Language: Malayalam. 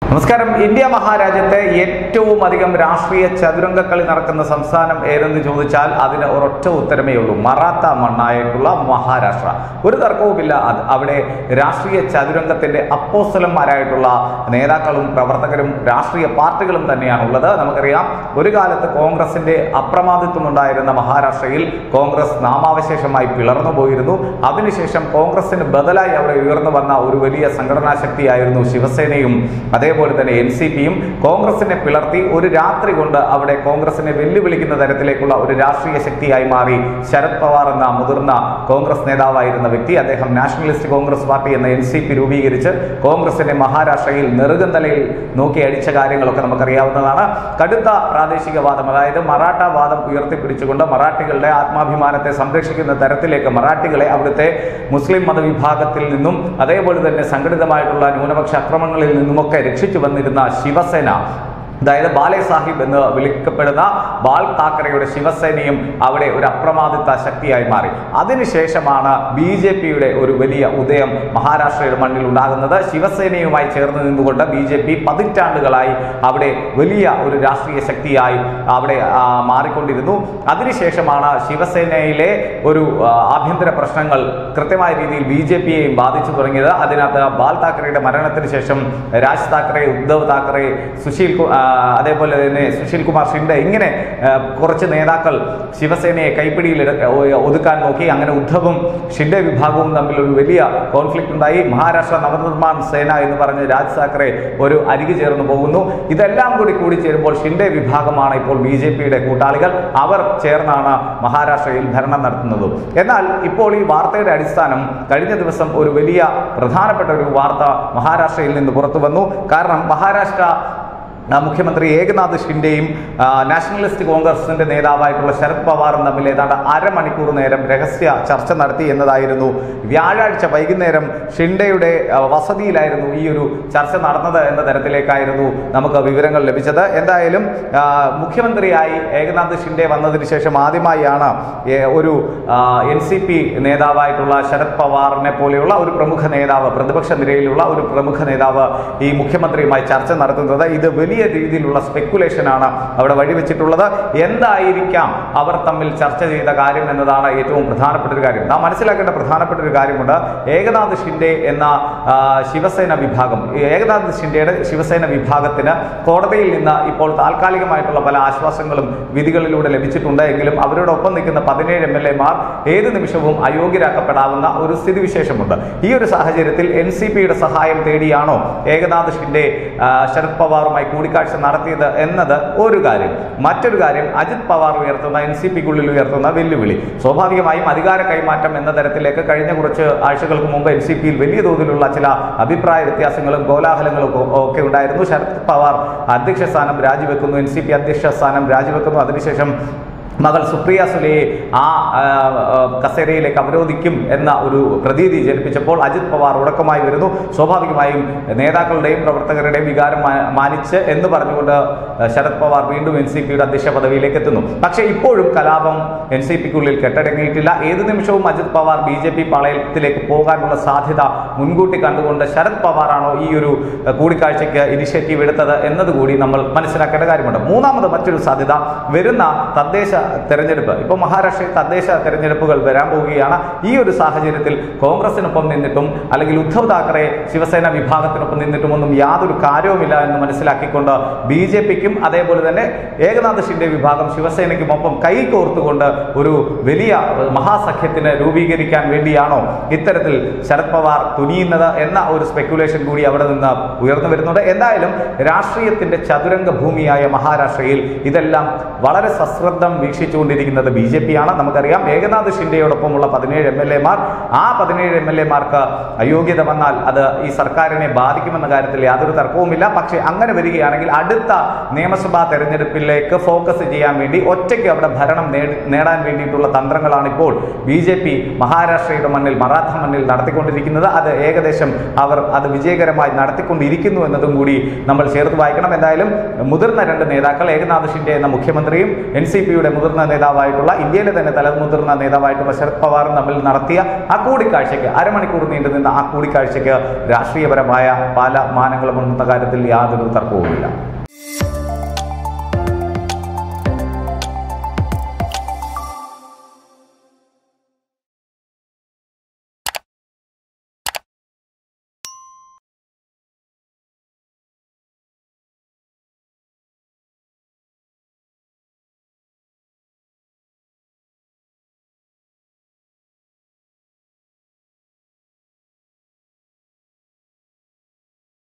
നമസ്കാരം ഇന്ത്യ മഹാരാജ്യത്തെ ഏറ്റവും അധികം രാഷ്ട്രീയ ചതുരംഗക്കളി നടക്കുന്ന സംസ്ഥാനം ഏതെന്ന് ചോദിച്ചാൽ അതിന് ഒരൊറ്റ ഉത്തരമേ ഉള്ളൂ മറാത്ത മണ്ണായിട്ടുള്ള മഹാരാഷ്ട്ര ഒരു തർക്കവുമില്ല അത് അവിടെ രാഷ്ട്രീയ ചതുരംഗത്തിന്റെ അപ്പോസ്തലന്മാരായിട്ടുള്ള നേതാക്കളും പ്രവർത്തകരും രാഷ്ട്രീയ പാർട്ടികളും തന്നെയാണുള്ളത് നമുക്കറിയാം ഒരു കാലത്ത് കോൺഗ്രസിന്റെ അപ്രമാദിത്വം ഉണ്ടായിരുന്ന മഹാരാഷ്ട്രയിൽ കോൺഗ്രസ് നാമാവശേഷമായി പിളർന്നു പോയിരുന്നു അതിനുശേഷം കോൺഗ്രസിന് ബദലായി അവിടെ ഉയർന്നു വന്ന ഒരു വലിയ സംഘടനാ ശക്തിയായിരുന്നു ശിവസേനയും അതേപോലെ തന്നെ എൻ സി പിയും കോൺഗ്രസിനെ പിളർത്തി ഒരു രാത്രി കൊണ്ട് അവിടെ കോൺഗ്രസിനെ വെല്ലുവിളിക്കുന്ന തരത്തിലേക്കുള്ള ഒരു രാഷ്ട്രീയ ശക്തിയായി മാറി ശരത് പവാർ എന്ന മുതിർന്ന കോൺഗ്രസ് നേതാവായിരുന്ന വ്യക്തി അദ്ദേഹം നാഷണലിസ്റ്റ് കോൺഗ്രസ് പാർട്ടി എന്ന എൻ സി പി രൂപീകരിച്ച് കോൺഗ്രസിനെ മഹാരാഷ്ട്രയിൽ നെറുകം തലയിൽ നോക്കി അടിച്ച കാര്യങ്ങളൊക്കെ നമുക്കറിയാവുന്നതാണ് കടുത്ത പ്രാദേശികവാദം അതായത് മറാഠ വാദം ഉയർത്തിപ്പിടിച്ചുകൊണ്ട് മറാഠികളുടെ ആത്മാഭിമാനത്തെ സംരക്ഷിക്കുന്ന തരത്തിലേക്ക് മറാഠികളെ അവിടുത്തെ മുസ്ലിം മതവിഭാഗത്തിൽ നിന്നും അതേപോലെ തന്നെ സംഘടിതമായിട്ടുള്ള ന്യൂനപക്ഷ അക്രമങ്ങളിൽ നിന്നുമൊക്കെ രക്ഷിച്ചു വന്നിരുന്ന ശിവസേന അതായത് ബാലെ സാഹിബ് എന്ന് വിളിക്കപ്പെടുന്ന ബാൽ താക്കറെയുടെ ശിവസേനയും അവിടെ ഒരു അപ്രമാദിത്ത ശക്തിയായി മാറി അതിനുശേഷമാണ് ബി ജെ പിയുടെ ഒരു വലിയ ഉദയം മഹാരാഷ്ട്രയുടെ മണ്ണിൽ ഉണ്ടാകുന്നത് ശിവസേനയുമായി ചേർന്ന് നിന്നുകൊണ്ട് ബി ജെ പി പതിറ്റാണ്ടുകളായി അവിടെ വലിയ ഒരു രാഷ്ട്രീയ ശക്തിയായി അവിടെ ആ, മാറിക്കൊണ്ടിരുന്നു അതിനുശേഷമാണ് ശിവസേനയിലെ ഒരു ആ, ആഭ്യന്തര പ്രശ്നങ്ങൾ കൃത്യമായ രീതിയിൽ ബി ജെ പിയെയും ബാധിച്ചു തുടങ്ങിയത് അതിനകത്ത് ബാൽ താക്കറെയുടെ മരണത്തിന് ശേഷം രാജ് താക്കറെ ഉദ്ധവ് താക്കറെ സുശീൽ കു- ആ, അതേപോലെ തന്നെ സുശീൽ കുമാർ ഷിൻഡെ ഇങ്ങനെ ആ, കുറച്ച് നേതാക്കൾ ശിവസേനയെ കൈപ്പിടിയിൽ എടു- ഒ- ഒതുക്കാൻ നോക്കി അങ്ങനെ ഉദ്ധവും ഷിൻഡെ വിഭാഗവും തമ്മിൽ ഒരു വലിയ കോൺഫ്ലിക്റ്റ് ഉണ്ടായി മഹാരാഷ്ട്ര നവനിർമ്മാൺ സേന എന്ന് പറഞ്ഞ് രാജ് താക്കറെ ഒരു അരികു ചേർന്ന് പോകുന്നു ഇതെല്ലാം കൂടി കൂടി ചേരുമ്പോൾ ഷിൻഡെ വിഭാഗമാണ് ഇപ്പോൾ ബി ജെ പിയുടെ കൂട്ടാളികൾ അവർ ചേർന്നാണ് മഹാരാഷ്ട്രയിൽ ഭരണം നടത്തുന്നത് എന്നാൽ ഇപ്പോൾ ഈ വാർത്തയുടെ അടിസ്ഥാനം കഴിഞ്ഞ ദിവസം ഒരു വലിയ പ്രധാനപ്പെട്ട ഒരു വാർത്ത മഹാരാഷ്ട്രയിൽ നിന്ന് പുറത്തു വന്നു കാരണം മഹാരാഷ്ട്ര ആ, മുഖ്യമന്ത്രി ഏകനാഥ് ഷിൻഡെയും ആ, നാഷണലിസ്റ്റ് കോൺഗ്രസിന്റെ നേതാവായിട്ടുള്ള ശരത് പവാറും തമ്മിൽ ഏതാണ്ട് അരമണിക്കൂർ നേരം രഹസ്യ ചർച്ച നടത്തി എന്നതായിരുന്നു വ്യാഴാഴ്ച വൈകുന്നേരം ഷിൻഡെയുടെ ആ, വസതിയിലായിരുന്നു ഈ ഒരു ചർച്ച നടന്നത് എന്ന തരത്തിലേക്കായിരുന്നു നമുക്ക് വിവരങ്ങൾ ലഭിച്ചത് എന്തായാലും ആ, മുഖ്യമന്ത്രിയായി ഏകനാഥ് ഷിൻഡെ വന്നതിന് ശേഷം ആദ്യമായാണ് ഏ, ഒരു എൻ സി പി നേതാവായിട്ടുള്ള ശരത് പവാറിനെ പോലെയുള്ള ഒരു പ്രമുഖ നേതാവ് പ്രതിപക്ഷ നിരയിലുള്ള ഒരു പ്രമുഖ നേതാവ് ഈ മുഖ്യമന്ത്രിയുമായി ചർച്ച നടത്തുന്നത് ഇത് വലിയ രീതിയിലുള്ള സ്പെക്കുലേഷൻ ആണ് അവിടെ വഴിവെച്ചിട്ടുള്ളത് എന്തായിരിക്കാം അവർ തമ്മിൽ ചർച്ച ചെയ്ത കാര്യം എന്നതാണ് ഏറ്റവും പ്രധാനപ്പെട്ട ഒരു കാര്യം നാം മനസ്സിലാക്കേണ്ട പ്രധാനപ്പെട്ട ഒരു കാര്യമുണ്ട് ഏകനാഥ് ഷിൻഡെ എന്ന ആ, ശിവസേന വിഭാഗം ഈ ഏകനാഥ് ഷിൻഡെയുടെ ശിവസേന വിഭാഗത്തിന് കോടതിയിൽ നിന്ന് ഇപ്പോൾ താൽക്കാലികമായിട്ടുള്ള പല ആശ്വാസങ്ങളും വിധികളിലൂടെ ലഭിച്ചിട്ടുണ്ട് എങ്കിലും അവരോടൊപ്പം നിൽക്കുന്ന പതിനേഴ് എം എൽ എമാർ ഏത് നിമിഷവും അയോഗ്യരാക്കപ്പെടാവുന്ന ഒരു സ്ഥിതിവിശേഷമുണ്ട് ഈ ഒരു സാഹചര്യത്തിൽ എൻ സി പിയുടെ സഹായം തേടിയാണോ ഏകനാഥ് ഷിൻഡെ ആ, ശരത് പവാറുമായി കൂടിക്കാഴ്ച നടത്തിയത് എന്നത് ഒരു കാര്യം മറ്റൊരു കാര്യം അജിത് പവാർ ഉയർത്തുന്ന എൻ സി പിക്കുള്ളിൽ ഉയർത്തുന്ന വെല്ലുവിളി സ്വാഭാവികമായും അധികാര കൈമാറ്റം എന്ന തരത്തിലേക്ക് കഴിഞ്ഞ കുറച്ച് ആഴ്ചകൾക്ക് മുമ്പ് എൻ സി പിയിൽ വലിയ തോതിലുള്ള ചില അഭിപ്രായ വ്യത്യാസങ്ങളും കോലാഹലങ്ങളും ഒക്കെ- ഒക്കെ ഉണ്ടായിരുന്നു ശരത് പവാർ അധ്യക്ഷ സ്ഥാനം രാജിവെക്കുന്നു എൻ സി പി അധ്യക്ഷ സ്ഥാനം രാജിവെക്കുന്നു അതിനുശേഷം മകൾ സുപ്രിയ സുലെയെ ആ ആ, ആ, കസേരയിലേക്ക് അവരോധിക്കും എന്ന ഒരു പ്രതീതി ജനിപ്പിച്ചപ്പോൾ അജിത് പവാർ ഉടക്കമായി വരുന്നു സ്വാഭാവികമായും നേതാക്കളുടെയും പ്രവർത്തകരുടെയും വികാരം മാ- മാനിച്ച് എന്ന് പറഞ്ഞുകൊണ്ട് ശരത് പവാർ വീണ്ടും എൻ സി പിയുടെ അധ്യക്ഷ പദവിയിലേക്ക് എത്തുന്നു പക്ഷേ ഇപ്പോഴും കലാപം എൻ സി പിക്കുള്ളിൽ കെട്ടടങ്ങിയിട്ടില്ല ഏത് നിമിഷവും Ajit Pawar B J P പാളയത്തിലേക്ക് പോകാനുള്ള സാധ്യത മുൻകൂട്ടി കണ്ടുകൊണ്ട് ശരത് പവാറാണോ ഈ ഒരു അഹ്, കൂടിക്കാഴ്ചയ്ക്ക് ഇനിഷ്യേറ്റീവ് എടുത്തത് എന്നതുകൂടി നമ്മൾ മനസ്സിലാക്കേണ്ട കാര്യമുണ്ട് മൂന്നാമത് മറ്റൊരു സാധ്യത വരുന്ന തദ്ദേശ തെരഞ്ഞെടുപ്പ് ഇപ്പോൾ മഹാരാഷ്ട്രയിൽ തദ്ദേശ തെരഞ്ഞെടുപ്പുകൾ വരാൻ പോവുകയാണ് ഈ ഒരു സാഹചര്യത്തിൽ കോൺഗ്രസിനൊപ്പം നിന്നിട്ടും അല്ലെങ്കിൽ ഉദ്ധവ് താക്കറെ ശിവസേന വിഭാഗത്തിനൊപ്പം നിന്നിട്ടും ഒന്നും യാതൊരു കാര്യവുമില്ല എന്ന് മനസ്സിലാക്കിക്കൊണ്ട് ബി ജെ പിക്കും അതേപോലെ തന്നെ ഏകനാഥ് ഷിൻഡെ വിഭാഗം ശിവസേനയ്ക്കും ഒപ്പം കൈ കോർത്തുകൊണ്ട് ഒരു വലിയ ഏഹ്, മഹാസഖ്യത്തിന് രൂപീകരിക്കാൻ വേണ്ടിയാണോ ഇത്തരത്തിൽ ശരത് പവാർ തുനിയുന്നത് എന്ന ഒരു സ്പെക്കുലേഷൻ കൂടി അവിടെ നിന്ന് ഉയർന്നു വരുന്നുണ്ട് എന്തായാലും രാഷ്ട്രീയത്തിന്റെ ചതുരംഗ ഭൂമിയായ മഹാരാഷ്ട്രയിൽ ഇതെല്ലാം വളരെ സശ്രദ്ധം വീക്ഷിച്ചുകൊണ്ടിരിക്കുന്നത് ബി ജെ പി ആണ് നമുക്കറിയാം ഏകനാഥ് ഷിൻഡെയോടൊപ്പമുള്ള പതിനേഴ് എം എൽ എമാർ ആ പതിനേഴ് എം എൽ എമാർക്ക് അയോഗ്യത വന്നാൽ അത് ഈ സർക്കാരിനെ ബാധിക്കുമെന്ന കാര്യത്തിൽ യാതൊരു തർക്കവുമില്ല പക്ഷേ അങ്ങനെ വരികയാണെങ്കിൽ അടുത്ത നിയമസഭാ തെരഞ്ഞെടുപ്പിലേക്ക് ഫോക്കസ് ചെയ്യാൻ വേണ്ടി ഒറ്റയ്ക്ക് അവിടെ ഭരണം നേടി- നേടാൻ വേണ്ടിയിട്ടുള്ള തന്ത്രങ്ങളാണ് ഇപ്പോൾ ബി ജെ പി മഹാരാഷ്ട്രയുടെ മണ്ണിൽ മറാഠ മണ്ണിൽ നടത്തിക്കൊണ്ടിരിക്കുന്നത് അത് ഏകദേശം അവർ അത് വിജയകരമായി നടത്തിക്കൊണ്ടിരിക്കുന്നു എന്നതും കൂടി നമ്മൾ ചേർത്ത് വായിക്കണം എന്തായാലും മുതിർന്ന രണ്ട് നേതാക്കൾ ഏകനാഥ് ഷിൻഡെ എന്ന മുഖ്യമന്ത്രിയും എൻ സി പിയുടെ മുതിർന്ന മുതിർന്ന നേതാവായിട്ടുള്ള ഇന്ത്യയിലെ തന്നെ തലമുതിർന്ന നേതാവായിട്ടുള്ള ശരത് പവാറും തമ്മിൽ നടത്തിയ ആ കൂടിക്കാഴ്ചയ്ക്ക് അരമണിക്കൂർ നീണ്ടു നിന്ന ആ കൂടിക്കാഴ്ചയ്ക്ക് രാഷ്ട്രീയപരമായ പല മാനങ്ങളും ഉണ്ടെന്ന കാര്യത്തിൽ യാതൊരു തർക്കവുമില്ല